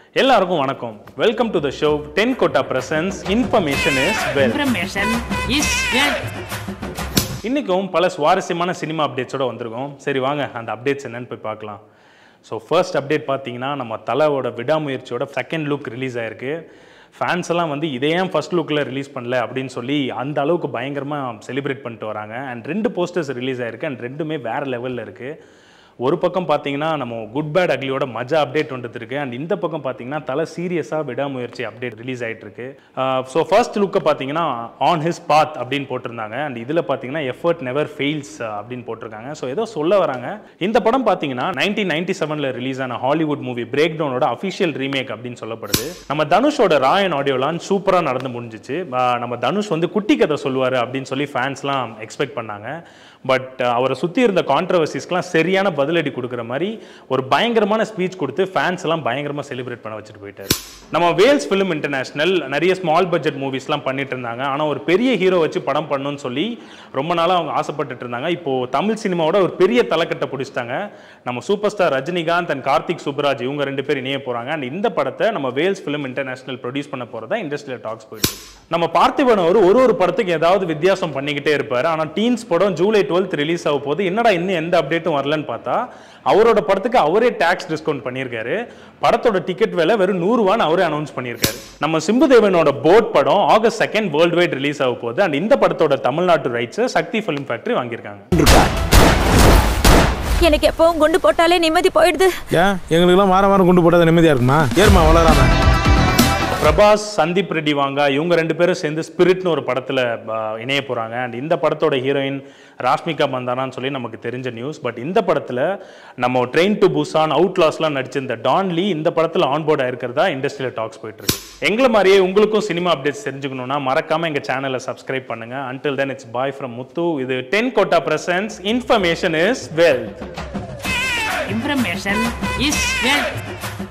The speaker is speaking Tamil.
எல்லாருக்கும் வணக்கம் welcome to the show ten கோட்டா presents information is wealth Information is wealth. இன்றைக்கும் பல சுவாரஸ்யமான சினிமா அப்டேட்ஸோட வந்திருக்கோம் சரி வாங்க அந்த அப்டேட்ஸ் என்னன்னு போய் பார்க்கலாம் ஸோ ஃபர்ஸ்ட் அப்டேட் பார்த்தீங்கன்னா நம்ம தலையோட விடாமுயற்சியோட செகண்ட் லுக் ரிலீஸ் ஆயிருக்கு ஃபேன்ஸ் எல்லாம் வந்து இதே ஏன் ஃபர்ஸ்ட் லுக்கில் ரிலீஸ் பண்ணல அப்படின்னு சொல்லி அந்த அளவுக்கு பயங்கரமாக செலிப்ரேட் பண்ணிட்டு வராங்க அண்ட் ரெண்டு போஸ்டர்ஸ் ரிலீஸ் ஆயிருக்கு அண்ட் ரெண்டுமே வேற லெவலில் இருக்குது ஒரு பக்கம் பார்த்தீங்கன்னா நம்ம குட் பேட் அக்லியோட மஜா அப்டேட் வந்துட்டு இருக்கு அண்ட் இந்த பக்கம் பார்த்தீங்கன்னா தலை சீரியஸாக விடாமுயற்சி அப்டேட் ரிலீஸ் ஆயிட்டு இருக்கு ஸோ ஃபர்ஸ்ட் லுக்கை பார்த்தீங்கன்னா ஆன் ஹிஸ் பாத் அப்படின்னு போட்டிருந்தாங்க அண்ட் இதில் பார்த்தீங்கன்னா எஃபர்ட் நெவர் ஃபெயில்ஸ் அப்படின்னு போட்டிருக்காங்க ஸோ ஏதோ சொல்ல வராங்க இந்த படம் பார்த்தீங்கன்னா நைன்டீன் நைன்டி செவனில் ரிலீஸ் ஆன ஹாலிவுட் மூவி பிரேக் டவுனோட அஃபிஷியல் ரீமேக் அப்படின்னு சொல்லப்படுது நம்ம தனுஷோட ராயன் ஆடியோ லான்ச் சூப்பராக நடந்து முடிஞ்சிச்சு ஆஹ் நம்ம தனுஷ் வந்து குட்டி கதை சொல்லுவார் அப்படின்னு சொல்லி ஃபேன்ஸ்லாம் எக்ஸ்பெக்ட் பண்ணாங்க பட் அவரை சுற்றி இருந்த கான்ட்ரவர்சிஸ்க்குலாம் சரியான பதிலடி கொடுக்குற மாதிரி ஒரு பயங்கரமான ஸ்பீச் கொடுத்து ஃபேன்ஸ் எல்லாம் பயங்கரமாக செலிப்ரேட் பண்ண வச்சுட்டு போயிட்டாரு நம்ம வேல்ஸ் ஃபிலிம் இன்டர்நேஷனல் நிறைய ஸ்மால் பட்ஜெட் மூவிஸ்லாம் பண்ணிட்டு இருந்தாங்க ஆனால் ஒரு பெரிய ஹீரோ வச்சு படம் பண்ணணும்னு சொல்லி ரொம்ப நாளாக அவங்க ஆசைப்பட்டுட்டு இருந்தாங்க இப்போ தமிழ் சினிமாவோட ஒரு பெரிய தலைக்கட்டை பிடிச்சிட்டாங்க நம்ம super star Rajinikanth and Karthik Subbaraj இவங்க ரெண்டு பேர் இணைய போகிறாங்க அண்ட் இந்த படத்தை நம்ம வேல்ஸ் ஃபிலிம் இன்டர்நேஷனல் ப்ரொடியூஸ் பண்ண போகிறதா இண்டஸ்ட்ரியல் டாக்ஸ் போயிட்டு இருக்கு. நம்ம பார்த்திபன் அவர் ஒரு ஒரு படத்துக்கு ஏதாவது வித்தியாசம் பண்ணிக்கிட்டே இருப்பார் ஆனால் டீன்ஸ் படம் ஜூலை டுவெல்த் ரிலீஸ் ஆக போது என்னடா இன்னும் எந்த அப்டேட்டும் வரலன்னு பார்த்தா அவரோட படத்துக்கு அவரே டாக்ஸ் டிஸ்கவுண்ட் பண்ணியிருக்காரு படத்தோட டிக்கெட் விலை வெறும் நூறுவான்னு அவரே அனௌன்ஸ் பண்ணியிருக்காரு நம்ம சிம்புதேவனோட போட் படம் August second worldwide release ஆக போகுது அண்ட் இந்த படத்தோட தமிழ்நாட்டு ரைட்ஸை சக்தி ஃபிலிம் ஃபேக்டரி வாங்கியிருக்காங்க எனக்கு எப்பவும் குண்டு போட்டாலே நிம்மதி போயிடுது ஏன் எங்களுக்கெல்லாம் வாரம் வாரம் கொண்டு போட்டா நிம்மதியா இருக்குமா ஏறுமா வளராம பிரபாஸ் சந்தீப் ரெட்டி வாங்கா இவங்க ரெண்டு பேரும் சேர்ந்து ஸ்பிரிட்னு ஒரு படத்தில் இணைய போகிறாங்க அண்ட் இந்த படத்தோட ஹீரோயின் ராஷ்மிகா மந்தானான்னு சொல்லி நமக்கு தெரிஞ்ச நியூஸ் பட் இந்த படத்தில் நம்ம ட்ரெயின் டு புசான் அவுட்லாஸ்லாம் நடிச்சிருந்த டான்லி இந்த படத்தில் ஆன்போர்ட் ஆயிருக்கிறதா இண்டஸ்ட்ரியில் டாக்ஸ் போயிட்டு இருக்கு எங்களை மாதிரியே உங்களுக்கும் சினிமா அப்டேட்ஸ் தெரிஞ்சுக்கணும்னா மறக்காம எங்கள் சேனலை சப்ஸ்கிரைப் பண்ணுங்க until then it's bye from Muthu இது டென் கோட்டா presents information is wealth Information is wealth.